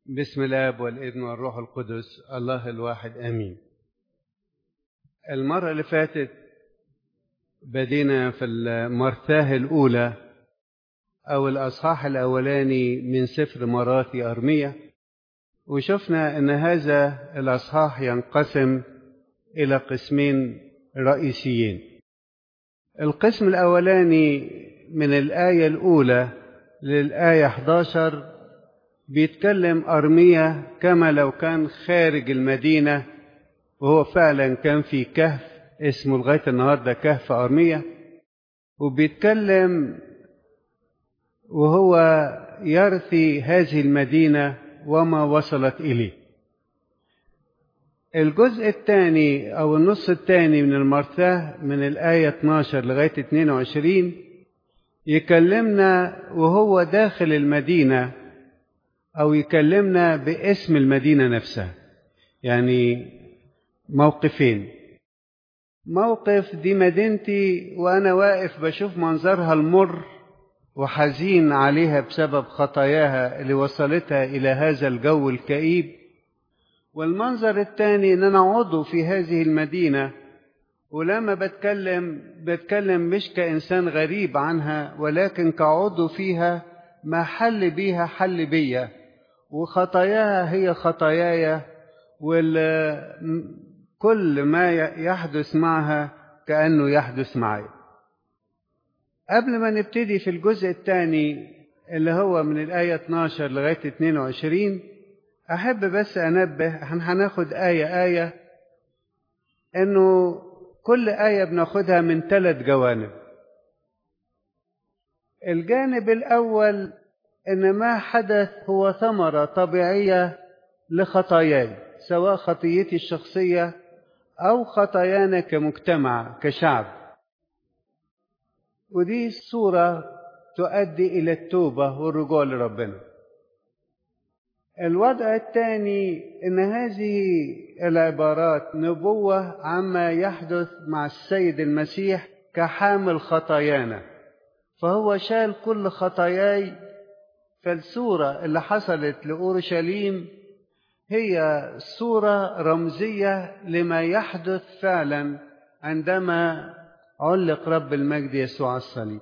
بسم الاب والابن والروح القدس الله الواحد امين المره اللي فاتت بدينا في المرثاه الاولى او الاصحاح الاولاني من سفر مراثي ارميه وشفنا ان هذا الاصحاح ينقسم الى قسمين رئيسيين القسم الاولاني من الايه الاولى للايه 11 بيتكلم أرمية كما لو كان خارج المدينة وهو فعلا كان في كهف اسمه لغاية النهاردة كهف أرمية وبيتكلم وهو يرثي هذه المدينة وما وصلت إليه الجزء الثاني أو النص الثاني من المرثاه من الآية 12 لغاية 22 يكلمنا وهو داخل المدينة أو يكلمنا باسم المدينة نفسها يعني موقفين موقف دي مدينتي وأنا واقف بشوف منظرها المر وحزين عليها بسبب خطاياها اللي وصلتها إلى هذا الجو الكئيب والمنظر الثاني إن أنا عضو في هذه المدينة ولما بتكلم بتكلم مش كإنسان غريب عنها ولكن كعضو فيها ما حل بيها حل بيا وخطاياها هي خطاياي وكل ما يحدث معها كأنه يحدث معي قبل ما نبتدي في الجزء الثاني اللي هو من الآية 12 لغاية 22 أحب بس أنبه هناخد آية آية إنه كل آية بناخدها من ثلاث جوانب الجانب الأول إن ما حدث هو ثمرة طبيعية لخطاياي سواء خطيتي الشخصية أو خطايانا كمجتمع كشعب ودي صورة تؤدي إلى التوبة والرجوع لربنا الوضع الثاني إن هذه العبارات نبوة عما يحدث مع السيد المسيح كحامل خطايانا فهو شال كل خطاياي فالصورة اللي حصلت لأورشليم هي صورة رمزية لما يحدث فعلا عندما علق رب المجد يسوع على الصليب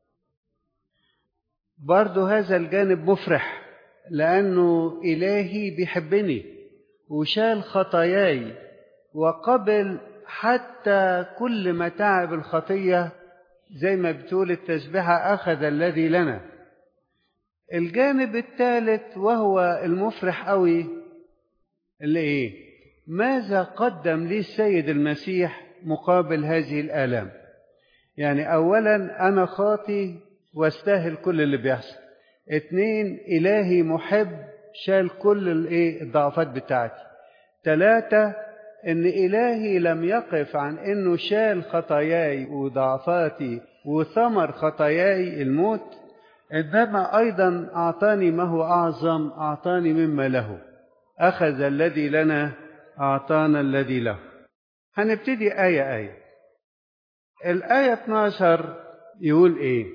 برضو هذا الجانب مفرح لأنه إلهي بيحبني وشال خطاياي وقبل حتى كل متاعب الخطية زي ما بتقول التسبيحة أخذ الذي لنا الجانب الثالث وهو المفرح قوي اللي ايه ماذا قدم لي السيد المسيح مقابل هذه الآلام يعني أولا أنا خاطي واستاهل كل اللي بيحصل اتنين إلهي محب شال كل الايه الضعفات بتاعتي ثلاثة إن إلهي لم يقف عن إنه شال خطاياي وضعفاتي وثمر خطاياي الموت إنما أيضا أعطاني ما هو أعظم أعطاني مما له أخذ الذي لنا أعطانا الذي له هنبتدي آية آية الآية 12 يقول إيه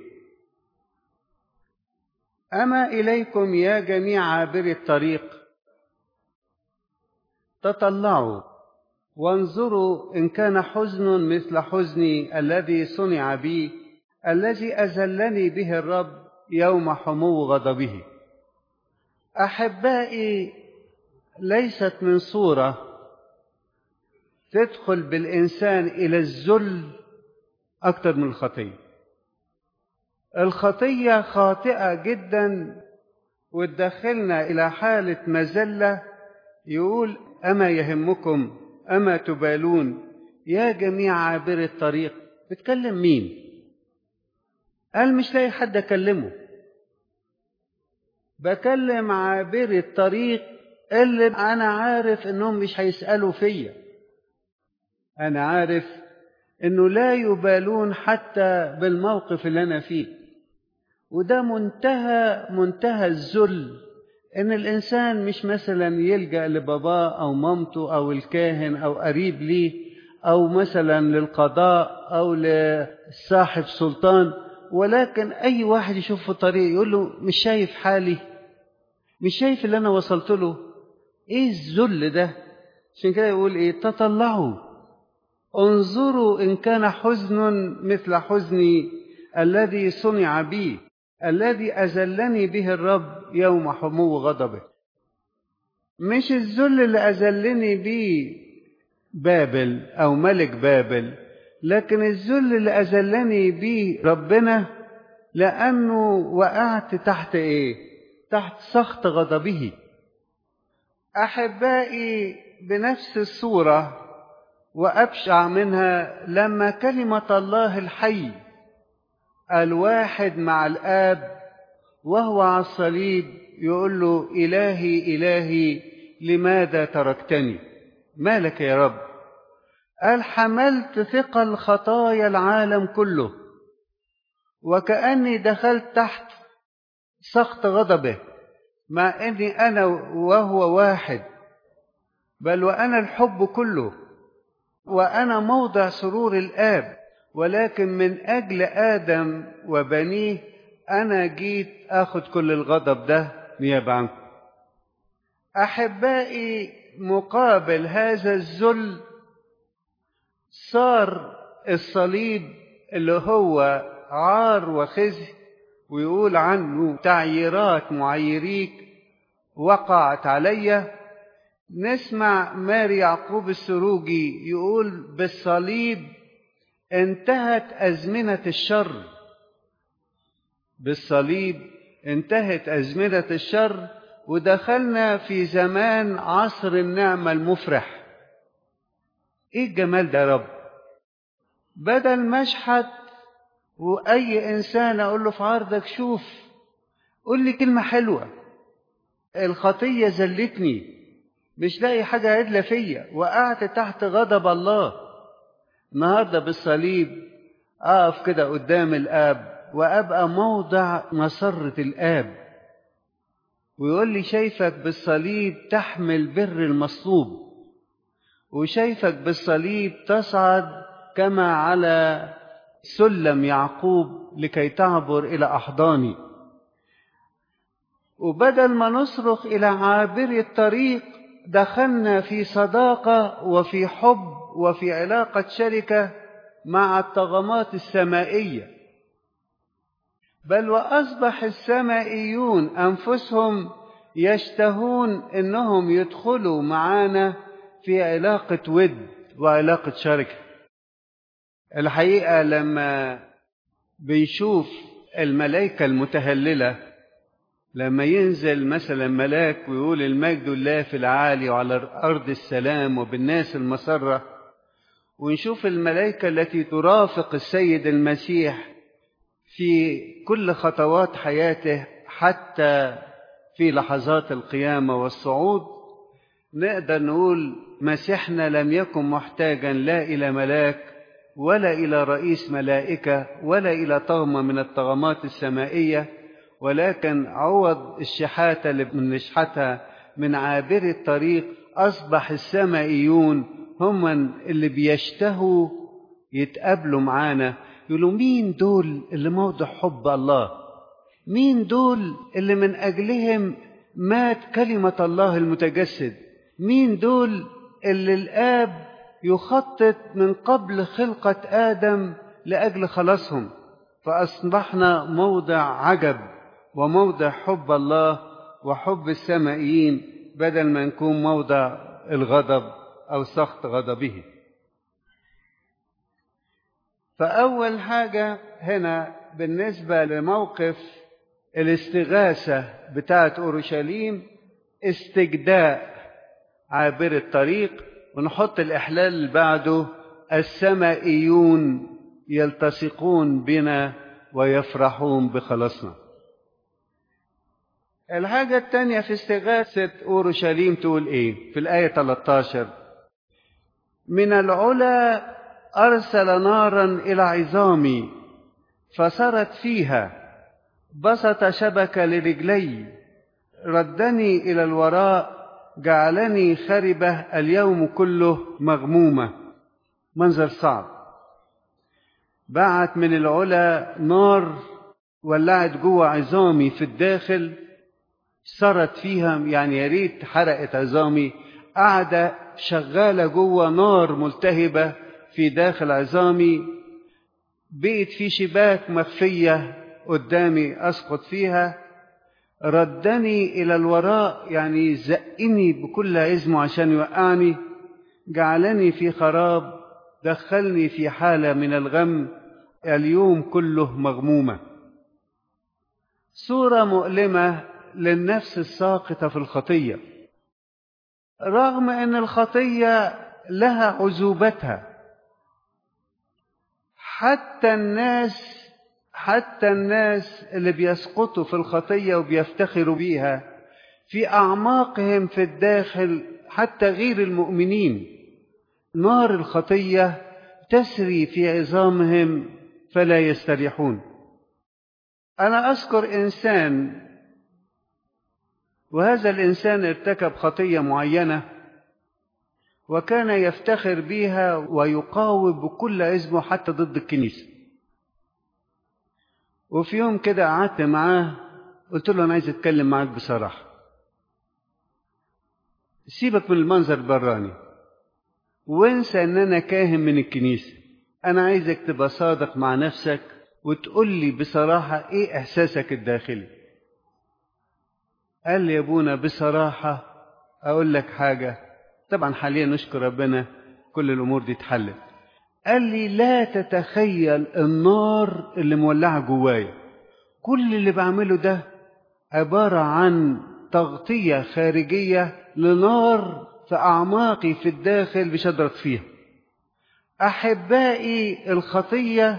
أما إليكم يا جميع عابري الطريق تطلعوا وانظروا إن كان حزن مثل حزني الذي صنع بي الذي أذلني به الرب يوم حمو غضبه احبائي ليست من صوره تدخل بالانسان الى الذل اكثر من الخطيه الخطيه خاطئه جدا وتدخلنا الى حاله مذله يقول اما يهمكم اما تبالون يا جميع عابر الطريق بتكلم مين قال مش لاقي حد اكلمه بكلم عابري الطريق اللي انا عارف انهم مش هيسالوا فيا انا عارف انه لا يبالون حتى بالموقف اللي انا فيه وده منتهى منتهى الذل ان الانسان مش مثلا يلجا لباباه او مامته او الكاهن او قريب ليه او مثلا للقضاء او لصاحب سلطان ولكن اي واحد يشوف في الطريق يقول له مش شايف حالي مش شايف اللي أنا وصلت له إيه الذل ده عشان كده يقول إيه تطلعوا انظروا إن كان حزن مثل حزني الذي صنع بي الذي أذلني به الرب يوم حمو غضبه مش الذل اللي أذلني بيه بابل أو ملك بابل لكن الذل اللي أذلني بيه ربنا لأنه وقعت تحت إيه؟ تحت سخط غضبه أحبائي بنفس الصورة وأبشع منها لما كلمة الله الحي الواحد مع الآب وهو على الصليب يقول له إلهي إلهي لماذا تركتني مالك يا رب قال حملت ثقل خطايا العالم كله وكأني دخلت تحت سخط غضبه مع أني أنا وهو واحد بل وأنا الحب كله وأنا موضع سرور الآب ولكن من أجل آدم وبنيه أنا جيت أخذ كل الغضب ده نيابة عنكم أحبائي مقابل هذا الذل صار الصليب اللي هو عار وخزي ويقول عنه تعييرات معيريك وقعت علي نسمع ماري يعقوب السروجي يقول بالصليب انتهت أزمنة الشر بالصليب انتهت أزمنة الشر ودخلنا في زمان عصر النعمة المفرح ايه الجمال ده يا رب بدل مشحت واي انسان اقول له في عرضك شوف قول لي كلمة حلوة الخطية زلتني مش لاقي حاجة عدلة فيا وقعت تحت غضب الله النهاردة بالصليب أقف كده قدام الآب وأبقى موضع مسرة الآب ويقول لي شايفك بالصليب تحمل بر المصلوب وشايفك بالصليب تصعد كما على سلم يعقوب لكي تعبر إلى أحضاني وبدل ما نصرخ إلى عابري الطريق دخلنا في صداقة وفي حب وفي علاقة شركة مع الطغمات السمائية بل وأصبح السمائيون أنفسهم يشتهون أنهم يدخلوا معانا في علاقة ود وعلاقة شركة الحقيقة لما بنشوف الملائكة المتهللة لما ينزل مثلا ملاك ويقول المجد الله في العالي وعلى الأرض السلام وبالناس المسرة ونشوف الملائكة التي ترافق السيد المسيح في كل خطوات حياته حتى في لحظات القيامة والصعود نقدر نقول مسيحنا لم يكن محتاجا لا إلى ملاك ولا إلى رئيس ملائكة ولا إلى طغمة من الطغمات السمائية ولكن عوض الشحاتة اللي بنشحتها من عابر الطريق أصبح السمائيون هم اللي بيشتهوا يتقابلوا معانا يقولوا مين دول اللي موضع حب الله مين دول اللي من أجلهم مات كلمة الله المتجسد مين دول اللي الآب يخطط من قبل خلقة آدم لأجل خلاصهم فأصبحنا موضع عجب وموضع حب الله وحب السمائيين بدل ما نكون موضع الغضب أو سخط غضبه فأول حاجة هنا بالنسبة لموقف الاستغاثة بتاعة أورشليم استجداء عابر الطريق ونحط الإحلال اللي بعده السمائيون يلتصقون بنا ويفرحون بخلاصنا الحاجة الثانية في استغاثة أورشليم تقول إيه في الآية 13 من العلا أرسل نارا إلى عظامي فسرت فيها بسط شبكة لرجلي ردني إلى الوراء جعلني خربة اليوم كله مغمومة منظر صعب بعت من العلا نار ولعت جوه عظامي في الداخل صارت فيها يعني يا ريت حرقت عظامي قاعدة شغالة جوه نار ملتهبة في داخل عظامي بقت في شباك مخفية قدامي أسقط فيها ردني إلى الوراء يعني زقني بكل عزمه عشان يوقعني جعلني في خراب دخلني في حالة من الغم اليوم كله مغمومة صورة مؤلمة للنفس الساقطة في الخطية رغم أن الخطية لها عذوبتها حتى الناس حتى الناس اللي بيسقطوا في الخطية وبيفتخروا بيها في أعماقهم في الداخل حتى غير المؤمنين نار الخطية تسري في عظامهم فلا يستريحون أنا أذكر إنسان وهذا الإنسان ارتكب خطية معينة وكان يفتخر بها ويقاوم بكل عزمه حتى ضد الكنيسة وفي يوم كده قعدت معاه قلت له أنا عايز أتكلم معاك بصراحة سيبك من المنظر البراني وانسى ان انا كاهن من الكنيسة انا عايزك تبقى صادق مع نفسك وتقول لي بصراحة ايه احساسك الداخلي قال لي يا ابونا بصراحة اقول لك حاجة طبعا حاليا نشكر ربنا كل الامور دي اتحلت قال لي لا تتخيل النار اللي مولعة جوايا كل اللي بعمله ده عبارة عن تغطية خارجية لنار في أعماقي في الداخل مش قادر فيها أحبائي الخطية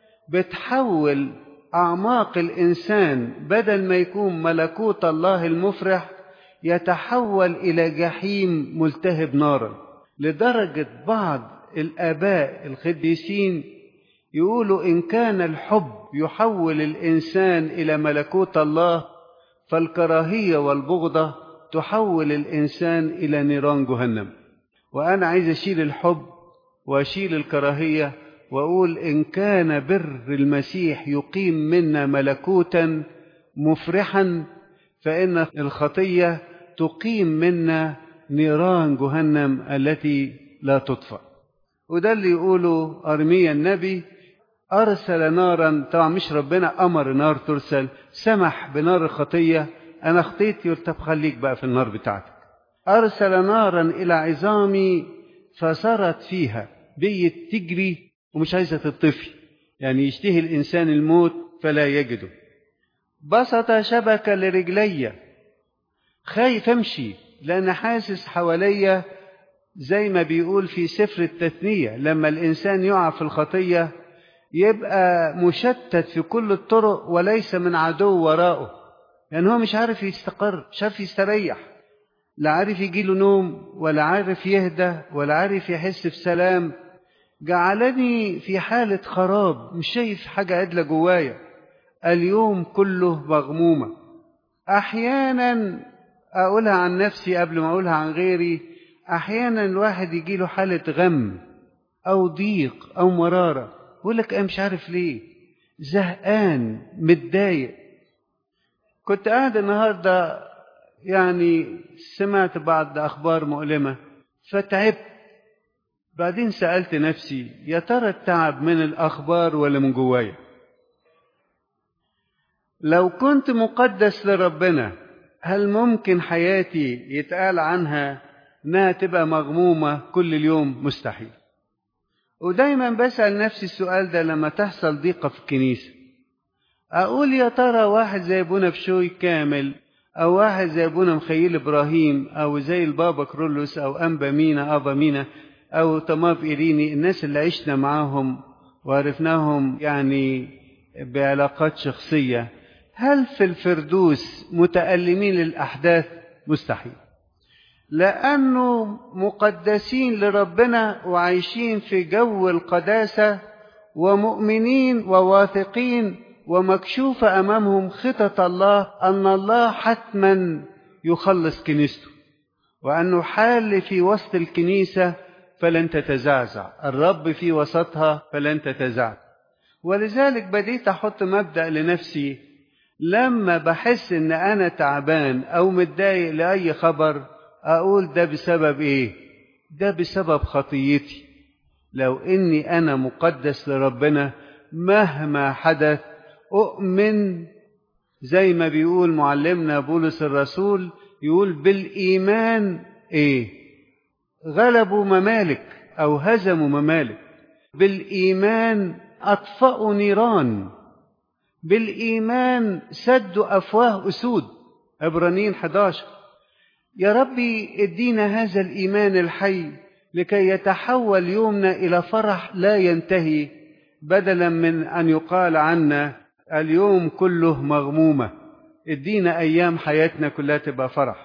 بتحول أعماق الإنسان بدل ما يكون ملكوت الله المفرح يتحول إلى جحيم ملتهب نارا لدرجة بعض الآباء القديسين يقولوا إن كان الحب يحول الإنسان إلى ملكوت الله فالكراهية والبغضة تحول الإنسان إلى نيران جهنم وأنا عايز أشيل الحب وأشيل الكراهية وأقول إن كان بر المسيح يقيم منا ملكوتا مفرحا فإن الخطية تقيم منا نيران جهنم التي لا تطفأ وده اللي يقوله أرميا النبي أرسل نارا طبعا مش ربنا أمر نار ترسل سمح بنار الخطية أنا خطيت يقول طب خليك بقى في النار بتاعتك أرسل نارا إلى عظامي فسرت فيها بيت تجري ومش عايزة تطفي يعني يشتهي الإنسان الموت فلا يجده بسط شبكة لرجلي خايف أمشي لأن حاسس حواليا زي ما بيقول في سفر التثنية لما الإنسان يقع في الخطية يبقى مشتت في كل الطرق وليس من عدو وراءه يعني هو مش عارف يستقر مش عارف يستريح لا عارف يجيله نوم ولا عارف يهدى ولا عارف يحس بسلام جعلني في حالة خراب مش شايف حاجة عدلة جوايا اليوم كله مغمومة أحيانا أقولها عن نفسي قبل ما أقولها عن غيري أحيانا الواحد يجيله حالة غم أو ضيق أو مرارة يقول لك أنا مش عارف ليه زهقان متضايق كنت قاعد النهاردة يعني سمعت بعض أخبار مؤلمة فتعبت بعدين سألت نفسي يا ترى التعب من الأخبار ولا من جوايا لو كنت مقدس لربنا هل ممكن حياتي يتقال عنها انها تبقى مغمومة كل اليوم مستحيل ودايما بسأل نفسي السؤال ده لما تحصل ضيقة في الكنيسة أقول يا ترى واحد زي أبونا بشوي كامل أو واحد زي أبونا مخيل إبراهيم أو زي البابا كرولوس أو أنبا مينا أبا مينا أو طماف إيريني الناس اللي عشنا معاهم وعرفناهم يعني بعلاقات شخصية هل في الفردوس متألمين للأحداث مستحيل لأنه مقدسين لربنا وعايشين في جو القداسة ومؤمنين وواثقين ومكشوفة أمامهم خطط الله أن الله حتما يخلص كنيسته وأنه حال في وسط الكنيسة فلن تتزعزع الرب في وسطها فلن تتزعزع ولذلك بديت أحط مبدأ لنفسي لما بحس ان انا تعبان او متضايق لاي خبر اقول ده بسبب ايه ده بسبب خطيتي لو اني انا مقدس لربنا مهما حدث اؤمن زي ما بيقول معلمنا بولس الرسول يقول بالايمان ايه غلبوا ممالك او هزموا ممالك بالايمان اطفاوا نيران بالايمان سدوا افواه اسود عبرانيين 11 يا ربي ادينا هذا الايمان الحي لكي يتحول يومنا الى فرح لا ينتهي بدلا من ان يقال عنا اليوم كله مغمومه ادينا ايام حياتنا كلها تبقى فرح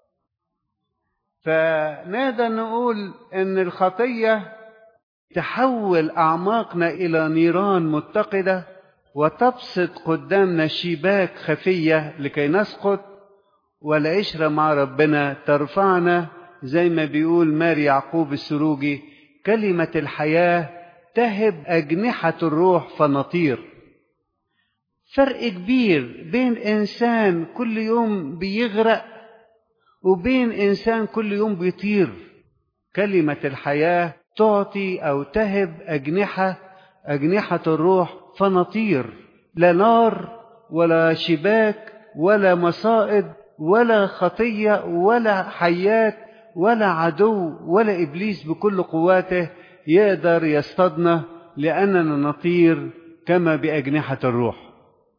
فنقدر نقول ان الخطيه تحول اعماقنا الى نيران متقده وتبسط قدامنا شباك خفيه لكي نسقط والعشره مع ربنا ترفعنا زي ما بيقول ماري يعقوب السروجي كلمه الحياه تهب اجنحه الروح فنطير فرق كبير بين انسان كل يوم بيغرق وبين انسان كل يوم بيطير كلمه الحياه تعطي او تهب اجنحه اجنحه الروح فنطير لا نار ولا شباك ولا مصائد ولا خطيه ولا حيات ولا عدو ولا ابليس بكل قواته يقدر يصطادنا لاننا نطير كما باجنحه الروح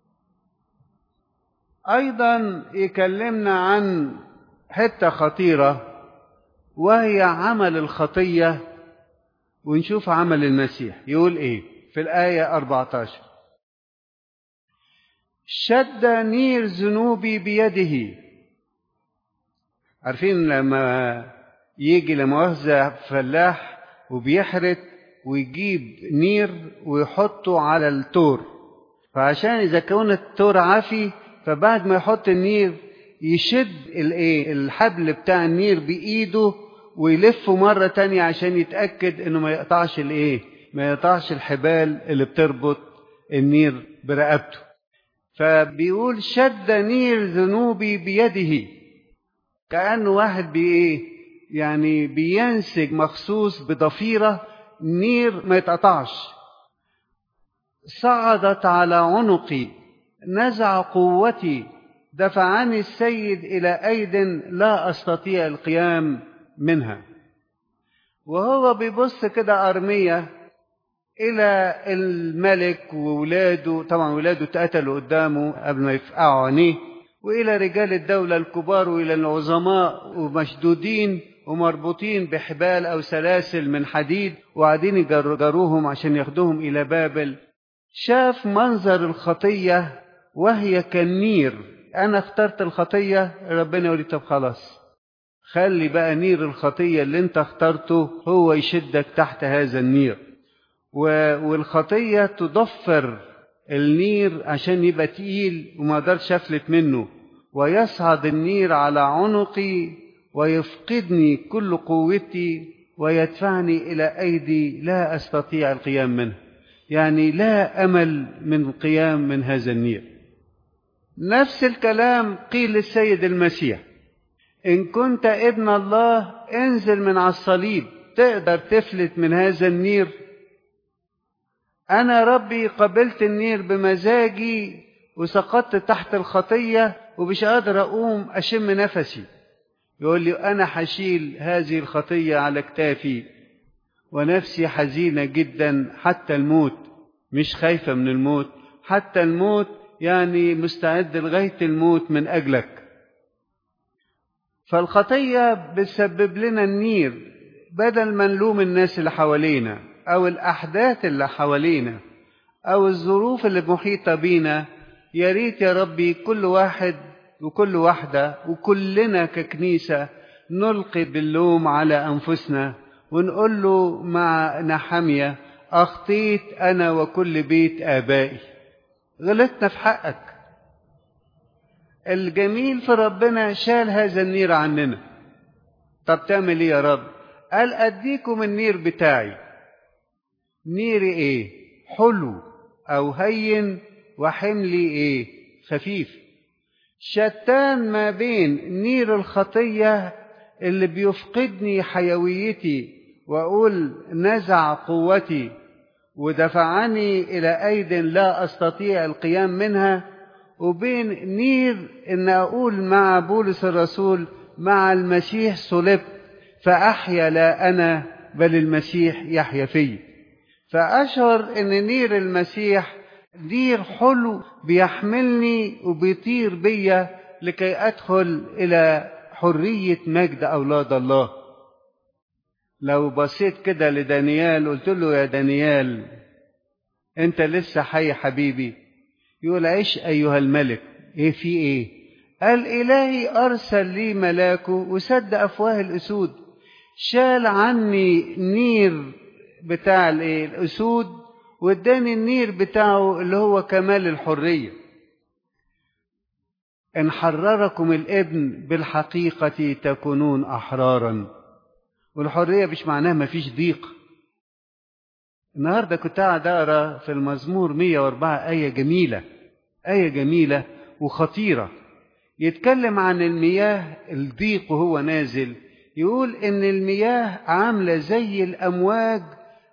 ايضا يكلمنا عن حته خطيره وهي عمل الخطيه ونشوف عمل المسيح يقول ايه في الايه 14 شد نير ذنوبي بيده عارفين لما يجي لمؤاخذة فلاح وبيحرث ويجيب نير ويحطه على التور فعشان إذا كون التور عافي فبعد ما يحط النير يشد الايه الحبل بتاع النير بإيده ويلفه مرة تانية عشان يتأكد إنه ما يقطعش الإيه ما يقطعش الحبال اللي بتربط النير برقبته فبيقول شد نير ذنوبي بيده كأنه واحد بإيه يعني بينسج مخصوص بضفيرة نير ما يتقطعش صعدت على عنقي نزع قوتي دفعني السيد إلى أيد لا أستطيع القيام منها وهو بيبص كده أرمية إلى الملك وولاده طبعا ولاده اتقتلوا قدامه قبل ما يفقعوا عينيه وإلى رجال الدولة الكبار وإلى العظماء ومشدودين ومربوطين بحبال أو سلاسل من حديد وقاعدين يجروهم عشان ياخدوهم إلى بابل شاف منظر الخطية وهي كالنير أنا اخترت الخطية ربنا يقول لي طب خلاص خلي بقى نير الخطية اللي انت اخترته هو يشدك تحت هذا النير والخطية تضفر النير عشان يبقى تقيل وما اقدرش افلت منه ويصعد النير على عنقي ويفقدني كل قوتي ويدفعني الى ايدي لا استطيع القيام منها يعني لا امل من قيام من هذا النير نفس الكلام قيل للسيد المسيح ان كنت ابن الله انزل من على الصليب تقدر تفلت من هذا النير أنا ربي قبلت النير بمزاجي وسقطت تحت الخطية ومش قادر أقوم أشم نفسي يقول لي أنا حشيل هذه الخطية على كتافي ونفسي حزينة جدا حتى الموت مش خايفة من الموت حتى الموت يعني مستعد لغاية الموت من أجلك فالخطية بتسبب لنا النير بدل ما نلوم الناس اللي حوالينا أو الأحداث اللي حوالينا أو الظروف اللي محيطة بينا يا ريت يا ربي كل واحد وكل واحدة وكلنا ككنيسة نلقي باللوم على أنفسنا ونقول له مع نحمية أخطيت أنا وكل بيت آبائي غلطنا في حقك الجميل في ربنا شال هذا النير عننا طب تعمل ايه يا رب قال اديكم النير بتاعي نيري ايه حلو او هين وحملي ايه خفيف شتان ما بين نير الخطية اللي بيفقدني حيويتي وأقول نزع قوتي ودفعني إلى أيد لا أستطيع القيام منها وبين نير إن أقول مع بولس الرسول مع المسيح صلبت فأحيا لا أنا بل المسيح يحيا في فأشعر إن نير المسيح نير حلو بيحملني وبيطير بيا لكي أدخل إلى حرية مجد أولاد الله لو بصيت كده لدانيال قلت له يا دانيال أنت لسه حي حبيبي يقول عيش أيها الملك إيه في إيه قال إلهي أرسل لي ملاكه وسد أفواه الأسود شال عني نير بتاع الإيه الأسود واداني النير بتاعه اللي هو كمال الحرية إن حرركم الابن بالحقيقة تكونون أحرارا والحرية مش معناها مفيش ضيق النهاردة كنت قاعد أقرأ في المزمور 104 آية جميلة آية جميلة وخطيرة يتكلم عن المياه الضيق وهو نازل يقول إن المياه عاملة زي الأمواج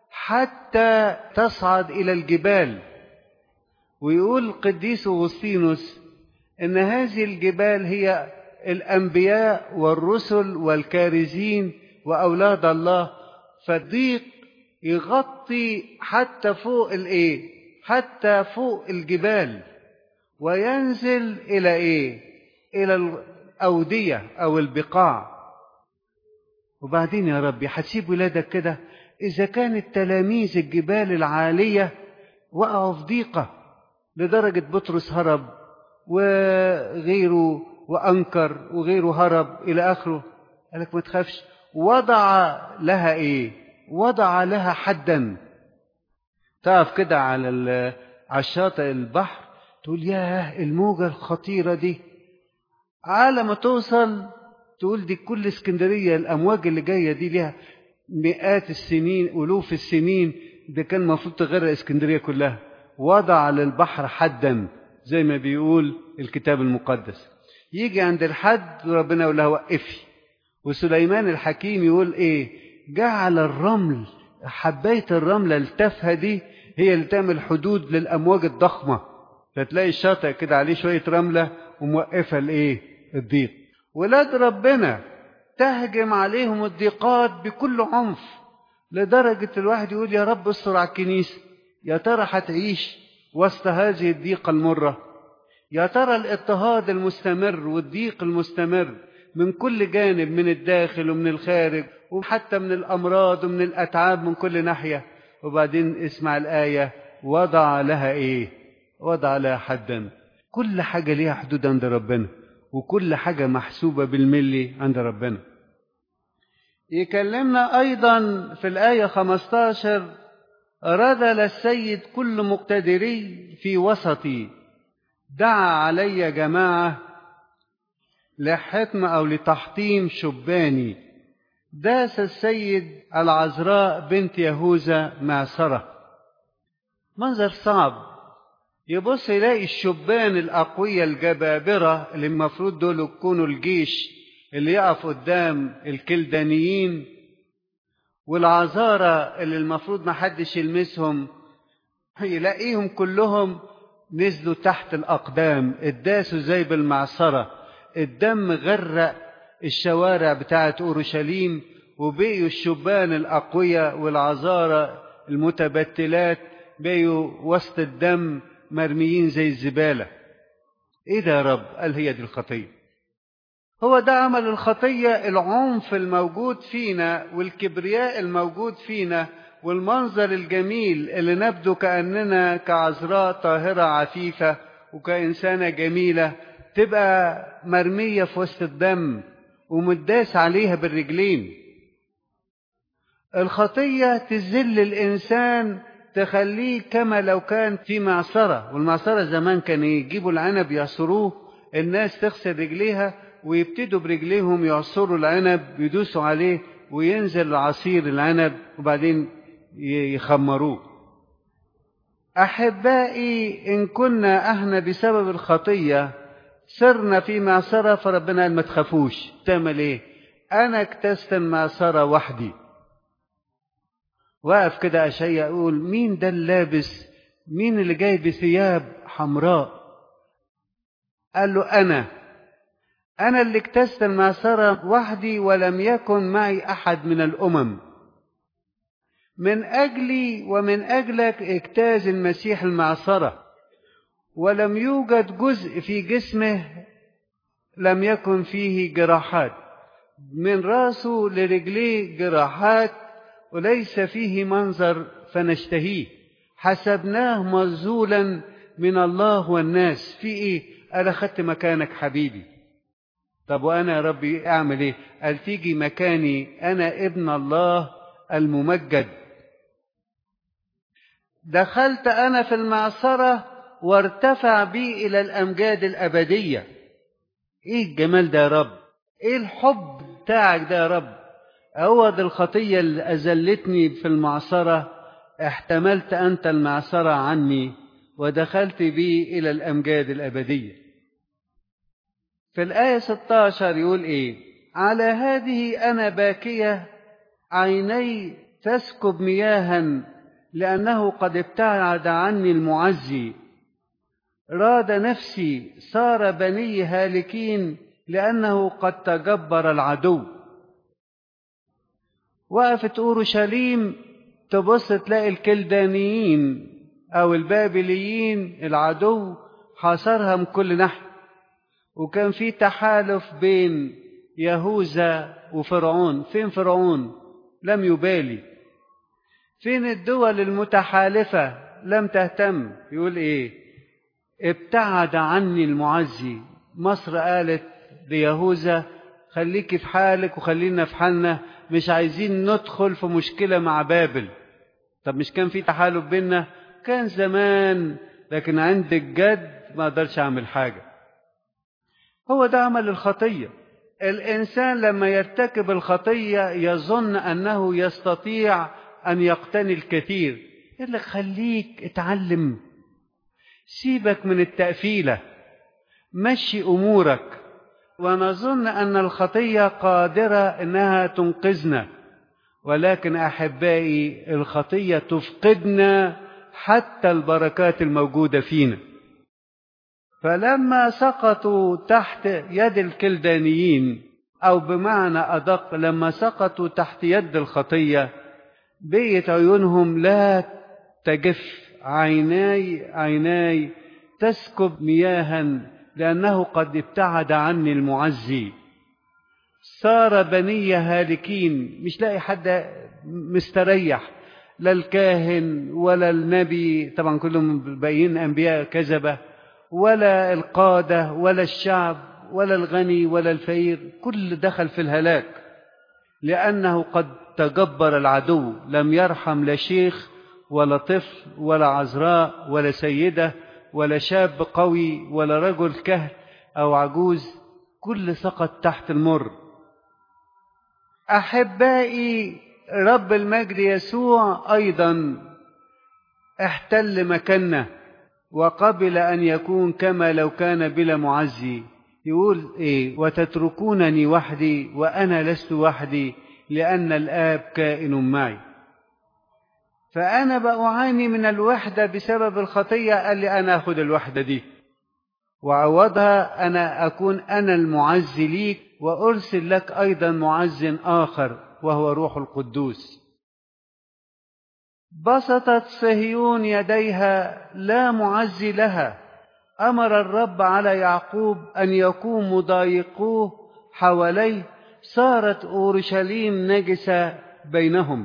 حتى تصعد إلى الجبال ويقول القديس أغسطينوس إن هذه الجبال هي الأنبياء والرسل والكارزين وأولاد الله فالضيق يغطي حتى فوق الإيه حتى فوق الجبال وينزل إلى إيه إلى الأودية أو البقاع وبعدين يا ربي هتسيب ولادك كده إذا كانت تلاميذ الجبال العالية وقعوا في ضيقة لدرجة بطرس هرب وغيره وأنكر وغيره هرب إلى آخره قالك ما تخافش وضع لها إيه وضع لها حدا تقف كده على على الشاطئ البحر تقول ياه الموجة الخطيرة دي على ما توصل تقول دي كل اسكندرية الأمواج اللي جاية دي ليها مئات السنين ألوف السنين ده كان المفروض تغرق اسكندرية كلها وضع للبحر حدا زي ما بيقول الكتاب المقدس يجي عند الحد وربنا يقول لها وقفي وسليمان الحكيم يقول ايه جعل الرمل حباية الرملة التافهة دي هي اللي تعمل حدود للأمواج الضخمة فتلاقي الشاطئ كده عليه شوية رملة وموقفة الايه الضيق ولاد ربنا تهجم عليهم الضيقات بكل عنف لدرجة الواحد يقول يا رب استر على الكنيسة يا ترى هتعيش وسط هذه الضيقة المرة يا ترى الاضطهاد المستمر والضيق المستمر من كل جانب من الداخل ومن الخارج وحتى من الأمراض ومن الأتعاب من كل ناحية وبعدين اسمع الآية وضع لها إيه وضع لها حدا كل حاجة ليها حدود عند ربنا وكل حاجة محسوبة بالملي عند ربنا يكلمنا أيضا في الآية 15 رذل السيد كل مقتدري في وسطي دعا علي جماعة لحتم أو لتحطيم شباني داس السيد العذراء بنت يهوذا معصرة منظر صعب يبص يلاقي الشبان الأقوياء الجبابرة اللي المفروض دول يكونوا الجيش اللي يقف قدام الكلدانيين والعذارى اللي المفروض ما حدش يلمسهم يلاقيهم كلهم نزلوا تحت الأقدام اتداسوا زي بالمعصرة الدم غرق الشوارع بتاعت أورشليم وبقيوا الشبان الأقوياء والعذارى المتبتلات بقيوا وسط الدم مرميين زي الزبالة ايه ده يا رب قال هي دي الخطية هو ده عمل الخطية العنف الموجود فينا والكبرياء الموجود فينا والمنظر الجميل اللي نبدو كأننا كعذراء طاهرة عفيفة وكإنسانة جميلة تبقى مرمية في وسط الدم ومداس عليها بالرجلين الخطية تذل الإنسان تخليه كما لو كان في معصرة والمعصرة زمان كان يجيبوا العنب يعصروه الناس تغسل رجليها ويبتدوا برجليهم يعصروا العنب يدوسوا عليه وينزل عصير العنب وبعدين يخمروه أحبائي إن كنا احنا بسبب الخطية صرنا في معصرة فربنا قال ما تخافوش تعمل ايه أنا اكتست المعصرة وحدي واقف كده أشياء أقول مين ده اللابس مين اللي جاي بثياب حمراء قال له أنا أنا اللي اكتست المعصرة وحدي ولم يكن معي أحد من الأمم من أجلي ومن أجلك اجتاز المسيح المعصرة ولم يوجد جزء في جسمه لم يكن فيه جراحات من راسه لرجليه جراحات وليس فيه منظر فنشتهيه حسبناه مذولا من الله والناس في ايه قال اخدت مكانك حبيبي طب وانا يا ربي اعمل ايه قال تيجي مكاني انا ابن الله الممجد دخلت انا في المعصره وارتفع بي الى الامجاد الابديه ايه الجمال ده يا رب ايه الحب بتاعك ده يا رب عوض الخطيه اللي اذلتني في المعصره احتملت انت المعصره عني ودخلت بي الى الامجاد الابديه في الايه 16 يقول ايه على هذه انا باكيه عيني تسكب مياها لانه قد ابتعد عني المعزي راد نفسي صار بني هالكين لأنه قد تجبر العدو وقفت أورشليم تبص تلاقي الكلدانيين أو البابليين العدو حاصرها من كل ناحية وكان في تحالف بين يهوذا وفرعون فين فرعون لم يبالي فين الدول المتحالفة لم تهتم يقول ايه ابتعد عني المعزي مصر قالت ليهوذا خليكي في حالك وخلينا في حالنا مش عايزين ندخل في مشكلة مع بابل طب مش كان في تحالف بينا كان زمان لكن عند الجد ما اقدرش اعمل حاجة هو ده عمل الخطية الانسان لما يرتكب الخطية يظن انه يستطيع ان يقتني الكثير يقول لك خليك اتعلم سيبك من التأفيلة مشي أمورك ونظن أن الخطية قادرة أنها تنقذنا ولكن أحبائي الخطية تفقدنا حتى البركات الموجودة فينا فلما سقطوا تحت يد الكلدانيين أو بمعنى أدق لما سقطوا تحت يد الخطية بيت عيونهم لا تجف عيناي عيناي تسكب مياها لأنه قد ابتعد عني المعزي صار بني هالكين مش لاقي حد مستريح لا الكاهن ولا النبي طبعا كلهم باقيين أنبياء كذبة ولا القادة ولا الشعب ولا الغني ولا الفقير كل دخل في الهلاك لأنه قد تجبر العدو لم يرحم لا شيخ ولا طفل ولا عذراء ولا سيدة ولا شاب قوي ولا رجل كهل أو عجوز كل سقط تحت المر أحبائي رب المجد يسوع أيضا احتل مكاننا وقبل أن يكون كما لو كان بلا معزي يقول إيه وتتركونني وحدي وأنا لست وحدي لأن الآب كائن معي فأنا بأعاني من الوحدة بسبب الخطية قال لي أنا أخذ الوحدة دي وعوضها أنا أكون أنا المعز ليك وأرسل لك أيضا معز آخر وهو روح القدوس بسطت صهيون يديها لا معز لها أمر الرب على يعقوب أن يقوم مضايقوه حواليه صارت أورشليم نجسة بينهم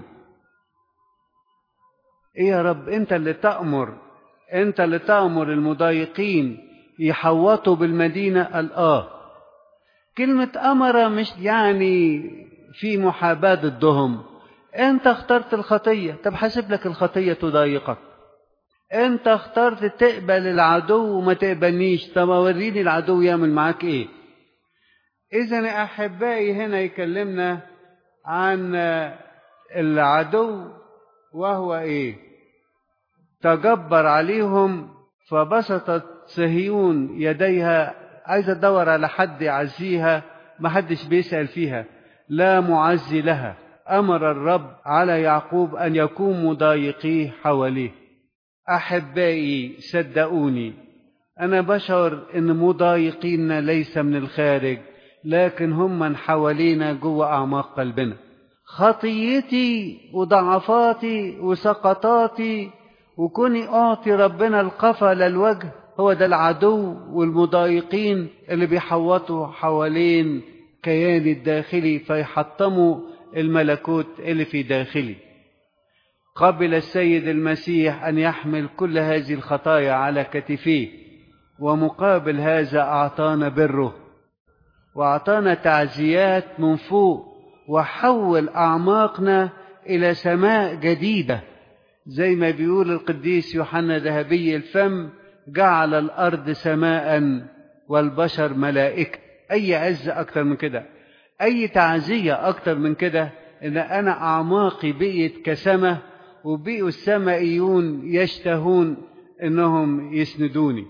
ايه يا رب انت اللي تأمر انت اللي تأمر المضايقين يحوطوا بالمدينة قال اه كلمة أمر مش يعني في محاباة ضدهم انت اخترت الخطية طب حاسب لك الخطية تضايقك انت اخترت تقبل العدو وما تقبلنيش طب وريني العدو يعمل معاك ايه اذا احبائي هنا يكلمنا عن العدو وهو ايه تجبر عليهم فبسطت صهيون يديها عايزة تدور على حد يعزيها محدش بيسأل فيها لا معزي لها أمر الرب على يعقوب أن يكون مضايقيه حواليه أحبائي صدقوني أنا بشعر إن مضايقيننا ليس من الخارج لكن هم من حوالينا جوه أعماق قلبنا خطيتي وضعفاتي وسقطاتي وكوني أعطي ربنا القفا للوجه هو ده العدو والمضايقين اللي بيحوطوا حوالين كياني الداخلي فيحطموا الملكوت اللي في داخلي قبل السيد المسيح أن يحمل كل هذه الخطايا على كتفيه ومقابل هذا أعطانا بره وأعطانا تعزيات من فوق وحول أعماقنا إلى سماء جديدة زي ما بيقول القديس يوحنا ذهبي الفم جعل الأرض سماء والبشر ملائكة أي عز أكتر من كده أي تعزية أكتر من كده إن أنا أعماقي بقيت كسمة وبقوا السمائيون يشتهون إنهم يسندوني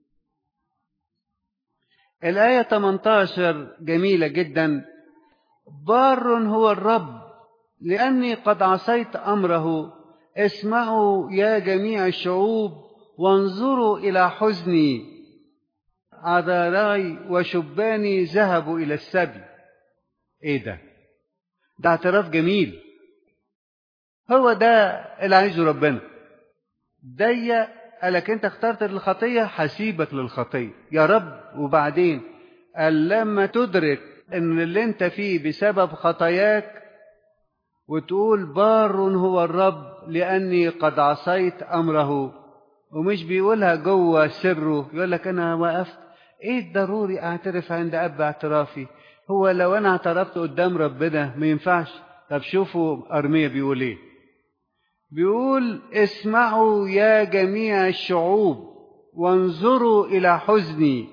الآية 18 جميلة جدا بار هو الرب لأني قد عصيت أمره اسمعوا يا جميع الشعوب وانظروا إلى حزني عذاراي وشباني ذهبوا إلى السبي إيه ده؟ ده اعتراف جميل هو ده اللي عايزه ربنا ضيق قالك انت اخترت الخطية هسيبك للخطية يا رب وبعدين قال لما تدرك ان اللي انت فيه بسبب خطاياك وتقول بار هو الرب لاني قد عصيت امره ومش بيقولها جوه سره يقول لك انا وقفت ايه الضروري اعترف عند اب اعترافي هو لو انا اعترفت قدام ربنا ما ينفعش طب شوفوا ارميا بيقول ايه بيقول اسمعوا يا جميع الشعوب وانظروا الى حزني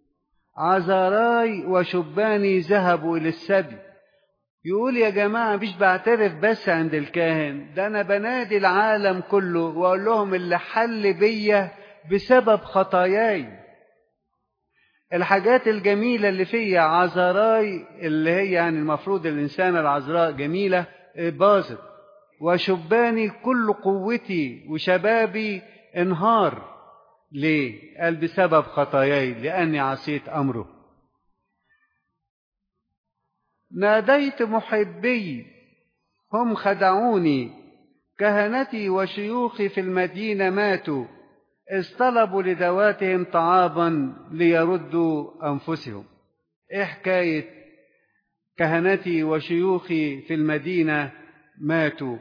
عذراي وشباني ذهبوا الى السبي يقول يا جماعة مش بعترف بس عند الكاهن ده أنا بنادي العالم كله وأقول لهم اللي حل بيا بسبب خطاياي الحاجات الجميلة اللي فيا عذراي اللي هي يعني المفروض الإنسان العذراء جميلة باظت وشباني كل قوتي وشبابي انهار ليه؟ قال بسبب خطاياي لأني عصيت أمره ناديت محبي هم خدعوني كهنتي وشيوخي في المدينة ماتوا اصطلبوا لذواتهم طعاما ليردوا أنفسهم إيه حكاية كهنتي وشيوخي في المدينة ماتوا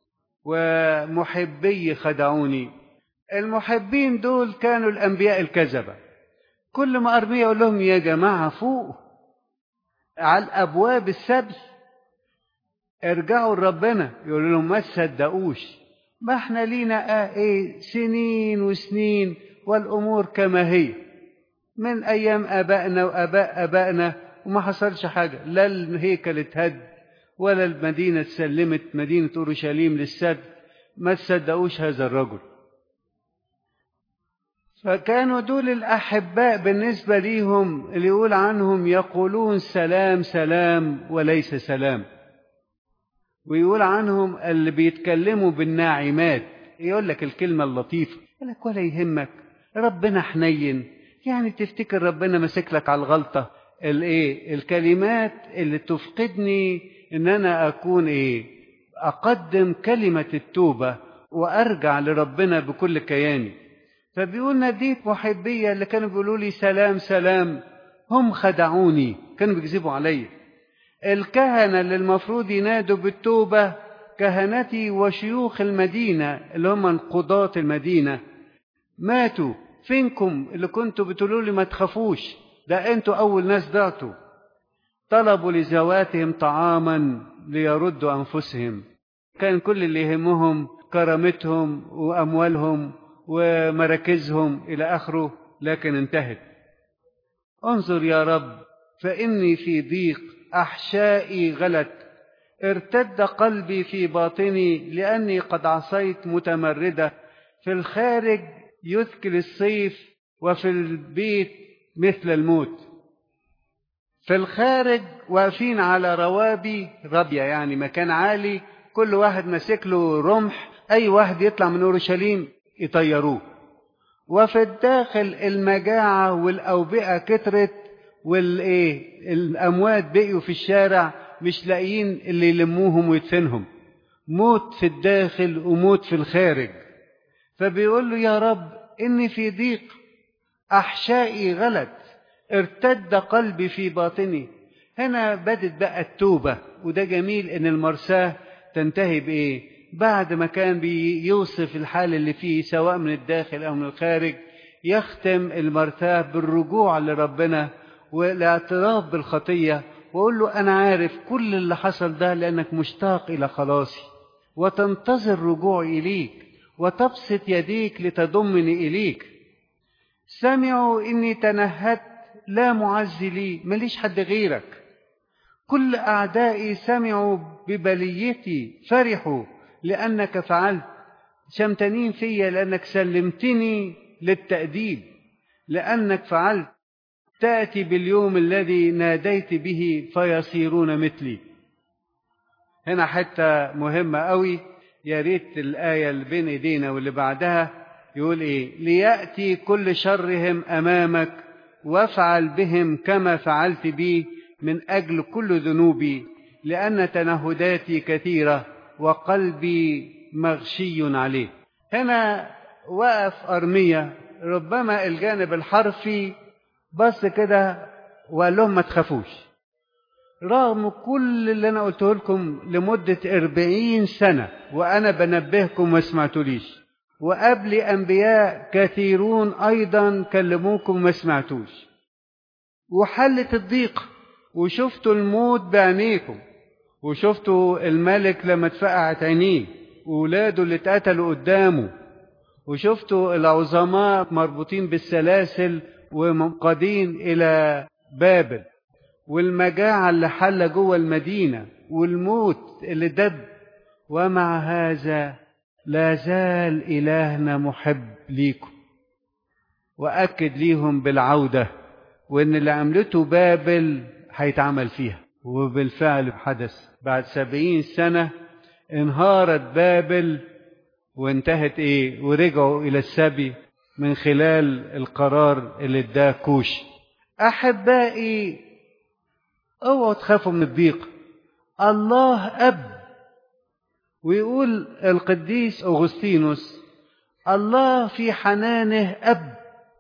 ومحبي خدعوني المحبين دول كانوا الأنبياء الكذبة كل ما أرمي يقول لهم يا جماعة فوق على أبواب السبي ارجعوا لربنا يقول لهم ما تصدقوش ما احنا لينا اه ايه سنين وسنين والأمور كما هي من أيام آبائنا وآباء آبائنا وما حصلش حاجة لا الهيكل اتهد ولا المدينة اتسلمت مدينة أورشليم للسد ما تصدقوش هذا الرجل فكانوا دول الأحباء بالنسبة ليهم اللي يقول عنهم يقولون سلام سلام وليس سلام ويقول عنهم اللي بيتكلموا بالناعمات يقول لك الكلمة اللطيفة يقول لك ولا يهمك ربنا حنين يعني تفتكر ربنا ماسك لك على الغلطة الايه الكلمات اللي تفقدني ان انا اكون ايه اقدم كلمة التوبة وارجع لربنا بكل كياني فبيقول ناديت محبية اللي كانوا بيقولوا لي سلام سلام هم خدعوني كانوا بيكذبوا عليا الكهنة اللي المفروض ينادوا بالتوبة كهنتي وشيوخ المدينة اللي هم قضاة المدينة ماتوا فينكم اللي كنتوا بتقولوا لي ما تخافوش ده انتوا أول ناس ضعتوا طلبوا لذواتهم طعاما ليردوا أنفسهم كان كل اللي يهمهم كرامتهم وأموالهم ومراكزهم إلى آخره لكن انتهت انظر يا رب فإني في ضيق أحشائي غلت ارتد قلبي في باطني لأني قد عصيت متمردة في الخارج يذكر الصيف وفي البيت مثل الموت في الخارج واقفين على روابي رابية يعني مكان عالي كل واحد ماسك له رمح أي واحد يطلع من أورشليم يطيروه وفي الداخل المجاعة والأوبئة كترت والإيه الأموات بقيوا في الشارع مش لاقيين اللي يلموهم ويدفنهم موت في الداخل وموت في الخارج فبيقول له يا رب إني في ضيق أحشائي غلت ارتد قلبي في باطني هنا بدت بقى التوبة وده جميل إن المرساة تنتهي بإيه بعد ما كان بيوصف الحال اللي فيه سواء من الداخل أو من الخارج يختم المرتاه بالرجوع لربنا والاعتراف بالخطية وأقول له أنا عارف كل اللي حصل ده لأنك مشتاق إلى خلاصي وتنتظر رجوعي إليك وتبسط يديك لتضمني إليك سمعوا إني تنهدت لا معز لي ماليش حد غيرك كل أعدائي سمعوا ببليتي فرحوا لأنك فعلت شمتنين فيا لأنك سلمتني للتأديب لأنك فعلت تأتي باليوم الذي ناديت به فيصيرون مثلي هنا حتة مهمة قوي يا ريت الآية اللي بين إيدينا واللي بعدها يقول إيه ليأتي كل شرهم أمامك وافعل بهم كما فعلت بي من أجل كل ذنوبي لأن تنهداتي كثيرة وقلبي مغشي عليه هنا وقف أرمية ربما الجانب الحرفي بص كده وقال لهم ما تخافوش رغم كل اللي أنا قلته لكم لمدة أربعين سنة وأنا بنبهكم ما سمعتوليش وقبل أنبياء كثيرون أيضا كلموكم ما سمعتوش وحلت الضيق وشفتوا الموت بعينيكم وشفتوا الملك لما اتفقعت عينيه وولاده اللي اتقتلوا قدامه وشفتوا العظماء مربوطين بالسلاسل ومنقادين إلى بابل والمجاعة اللي حل جوه المدينة والموت اللي دب ومع هذا لا زال إلهنا محب ليكم وأكد ليهم بالعودة وإن اللي عملته بابل هيتعمل فيها وبالفعل حدث بعد سبعين سنة انهارت بابل وانتهت ايه ورجعوا الى السبي من خلال القرار اللي اداه كوش احبائي اوعوا تخافوا من الضيق الله اب ويقول القديس اغسطينوس الله في حنانه اب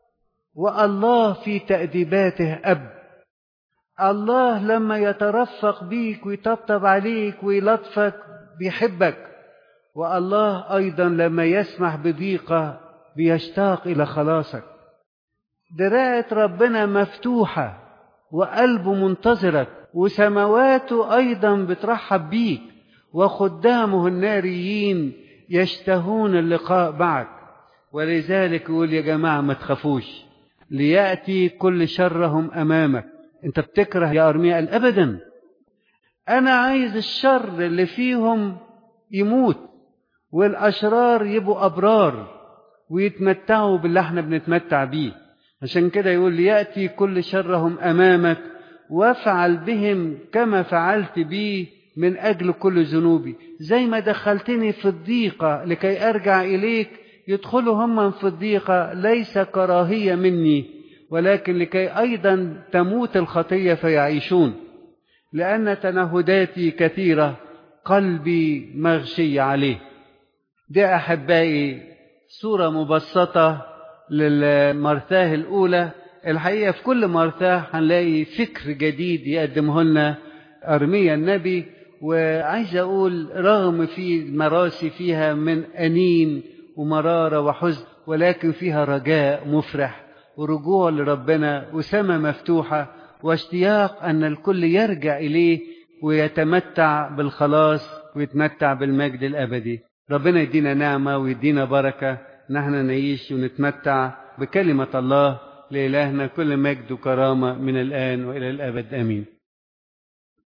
والله في تاديباته اب الله لما يترفق بيك ويطبطب عليك ويلطفك بيحبك والله ايضا لما يسمح بضيقه بيشتاق الى خلاصك دراعة ربنا مفتوحة وقلبه منتظرك وسماواته أيضا بترحب بيك وخدامه الناريين يشتهون اللقاء معك ولذلك يقول يا جماعة ما تخافوش ليأتي كل شرهم أمامك أنت بتكره يا أرميا قال أبدا أنا عايز الشر اللي فيهم يموت والأشرار يبقوا أبرار ويتمتعوا باللي احنا بنتمتع بيه عشان كده يقول يأتي كل شرهم أمامك وافعل بهم كما فعلت بي من أجل كل ذنوبي زي ما دخلتني في الضيقة لكي أرجع إليك يدخلوا هم في الضيقة ليس كراهية مني ولكن لكي أيضا تموت الخطية فيعيشون لأن تنهداتي كثيرة قلبي مغشي عليه دي أحبائي صورة مبسطة للمرثاه الأولى الحقيقة في كل مرثاه هنلاقي فكر جديد يقدمه لنا أرميا النبي وعايز أقول رغم في المراسي فيها من أنين ومرارة وحزن ولكن فيها رجاء مفرح ورجوع لربنا وسماء مفتوحة واشتياق أن الكل يرجع إليه ويتمتع بالخلاص ويتمتع بالمجد الأبدي ربنا يدينا نعمة ويدينا بركة نحن نعيش ونتمتع بكلمة الله لإلهنا كل مجد وكرامة من الآن وإلى الأبد آمين